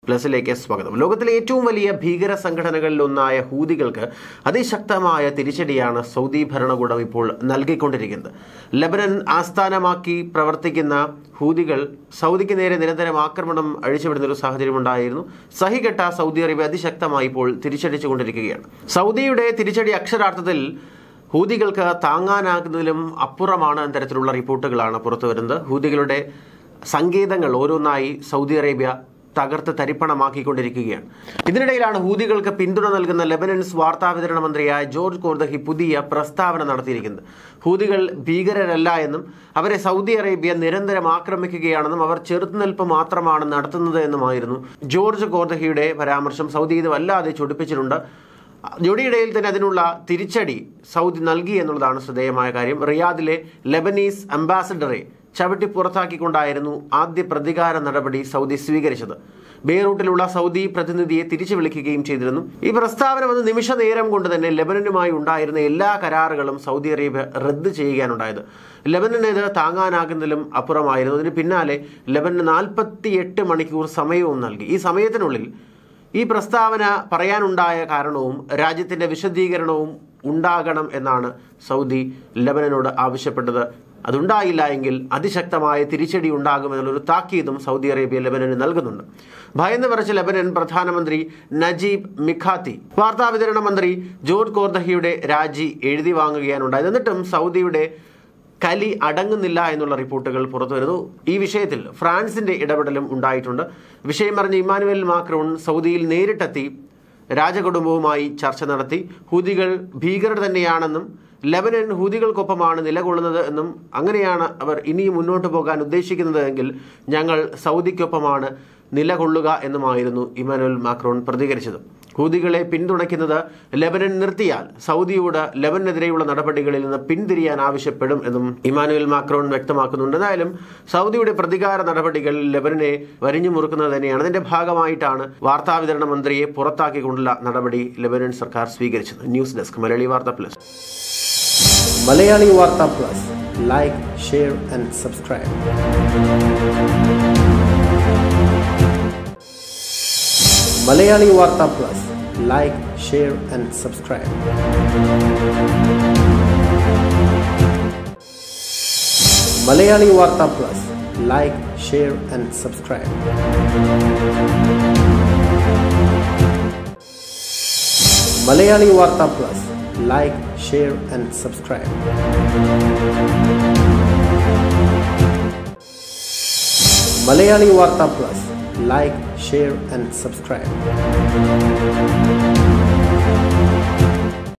പ്ലസിലേക്ക് സ്വാഗതം ലോകത്തിലെ ഏറ്റവും വലിയ ഭീകര സംഘടനകളിലൊന്നായ ഹൂതികൾക്ക് അതിശക്തമായ തിരിച്ചടിയാണ് സൗദി ഭരണകൂടം ഇപ്പോൾ നൽകിക്കൊണ്ടിരിക്കുന്നത് ലബനൻ ആസ്ഥാനമാക്കി പ്രവർത്തിക്കുന്ന ഹൂതികൾ സൗദിക്ക് നേരെ നിരന്തരം ആക്രമണം അഴിച്ചുവിടുന്ന ഒരു സാഹചര്യമുണ്ടായിരുന്നു സഹികെട്ട സൗദി അറേബ്യ അതിശക്തമായി ഇപ്പോൾ തിരിച്ചടിച്ചുകൊണ്ടിരിക്കുകയാണ് സൗദിയുടെ തിരിച്ചടി അക്ഷരാർത്ഥത്തിൽ ഹൂതികൾക്ക് താങ്ങാനാകുന്നതിലും അപ്പുറമാണ് തരത്തിലുള്ള റിപ്പോർട്ടുകളാണ് പുറത്തു വരുന്നത് ഹൂതികളുടെ സങ്കേതങ്ങൾ ഓരോന്നായി സൗദി അറേബ്യ തകർത്ത് തരിപ്പണമാക്കിക്കൊണ്ടിരിക്കുകയാണ് ഇതിനിടയിലാണ് ഹൂതികൾക്ക് പിന്തുണ നൽകുന്ന ലെബനൻസ് വാർത്താവിതരണ മന്ത്രിയായ ജോർജ് കോർദഹി പുതിയ പ്രസ്താവന നടത്തിയിരിക്കുന്നത് ഹൂതികൾ ഭീകരരല്ല എന്നും അവരെ സൗദി അറേബ്യ നിരന്തരം ആക്രമിക്കുകയാണെന്നും അവർ ചെറുത്തുനിൽപ്പ് മാത്രമാണ് നടത്തുന്നത് എന്നുമായിരുന്നു ജോർജ് കോർദഹിയുടെ പരാമർശം സൗദി ഇത് വല്ലാതെ ചൊടിപ്പിച്ചിട്ടുണ്ട് ഞൊടിയിടയിൽ തന്നെ അതിനുള്ള തിരിച്ചടി സൗദി നൽകി എന്നുള്ളതാണ് ശ്രദ്ധേയമായ കാര്യം റിയാദിലെ ലെബനീസ് അംബാസഡറെ ചവിട്ടി പുറത്താക്കിക്കൊണ്ടായിരുന്നു ആദ്യ പ്രതികാര നടപടി സൗദി സ്വീകരിച്ചത് ബെയ്റൂട്ടിലുള്ള സൗദി പ്രതിനിധിയെ തിരിച്ചു വിളിക്കുകയും ചെയ്തിരുന്നു ഈ പ്രസ്താവന വന്ന് നിമിഷ നേരം കൊണ്ട് തന്നെ ലെബനനുമായി ഉണ്ടായിരുന്ന എല്ലാ കരാറുകളും സൗദി അറേബ്യ റദ്ദ് ചെയ്യുകയാണുണ്ടായത് ലെബനന് ഇത് താങ്ങാനാകുന്നതിലും അപ്പുറമായിരുന്നു അതിന് പിന്നാലെ ലെബനന് നാൽപ്പത്തി എട്ട് മണിക്കൂർ സമയവും നൽകി ഈ സമയത്തിനുള്ളിൽ ഈ പ്രസ്താവന പറയാനുണ്ടായ കാരണവും രാജ്യത്തിന്റെ വിശദീകരണവും ഉണ്ടാകണം എന്നാണ് സൗദി ലബനനോട് ആവശ്യപ്പെട്ടത് അതുണ്ടായില്ല എങ്കിൽ അതിശക്തമായ തിരിച്ചടി ഉണ്ടാകുമെന്നുള്ളൊരു താക്കീതും സൗദി അറേബ്യ ലബനന് നൽകുന്നുണ്ട് ഭയന്ന് വിറച്ച ലബനൻ പ്രധാനമന്ത്രി നജീബ് മിഖാത്തി വാർത്താവിതരണ മന്ത്രി ജോർജ് കോർദഹിയുടെ രാജി എഴുതി വാങ്ങുകയാണ് ഉണ്ടായത് എന്നിട്ടും സൗദിയുടെ കലി അടങ്ങുന്നില്ല എന്നുള്ള റിപ്പോർട്ടുകൾ പുറത്തുവരുന്നു ഈ വിഷയത്തിൽ ഫ്രാൻസിന്റെ ഇടപെടലും ഉണ്ടായിട്ടുണ്ട് വിഷയം അറിഞ്ഞ ഇമ്മാനുവൽ മാക്രോൺ സൗദിയിൽ നേരിട്ടെത്തി രാജകുടുംബവുമായി ചർച്ച നടത്തി ഹൂതികൾ ഭീകരർ തന്നെയാണെന്നും ലബനൻ ഹൂതികൾക്കൊപ്പമാണ് നിലകൊള്ളുന്നത് എന്നും അങ്ങനെയാണ് അവർ ഇനിയും മുന്നോട്ട് പോകാൻ ഉദ്ദേശിക്കുന്നത് എങ്കിൽ ഞങ്ങൾ സൗദിക്കൊപ്പമാണ് നിലകൊള്ളുക എന്നുമായിരുന്നു ഇമാനുവൽ മാക്രോൺ പ്രതികരിച്ചത് ഹൂതികളെ പിന്തുണയ്ക്കുന്നത് ലബനൻ നിർത്തിയാൽ സൗദിയോട് ലബനെതിരെയുള്ള നടപടികളിൽ നിന്ന് പിന്തിരിയാൻ ആവശ്യപ്പെടും എന്നും ഇമാനുവൽ മാക്രോൺ വ്യക്തമാക്കുന്നുണ്ട് എന്തായാലും സൗദിയുടെ പ്രതികാര നടപടികൾ ലബനനെ വരിഞ്ഞു മുറുക്കുന്നത് തന്നെയാണ് അതിന്റെ ഭാഗമായിട്ടാണ് വാർത്താവിതരണ മന്ത്രിയെ പുറത്താക്കിക്കൊണ്ടുള്ള നടപടി ലബനൻ സർക്കാർ സ്വീകരിച്ചത് news desk Malayali Vartha plus Malayali Vartha plus like share and subscribe Malayali Vartha plus like share and subscribe Malayali Vartha plus like share and subscribe Malayali Vartha plus like share and subscribe Malayali Vartha plus like share and subscribe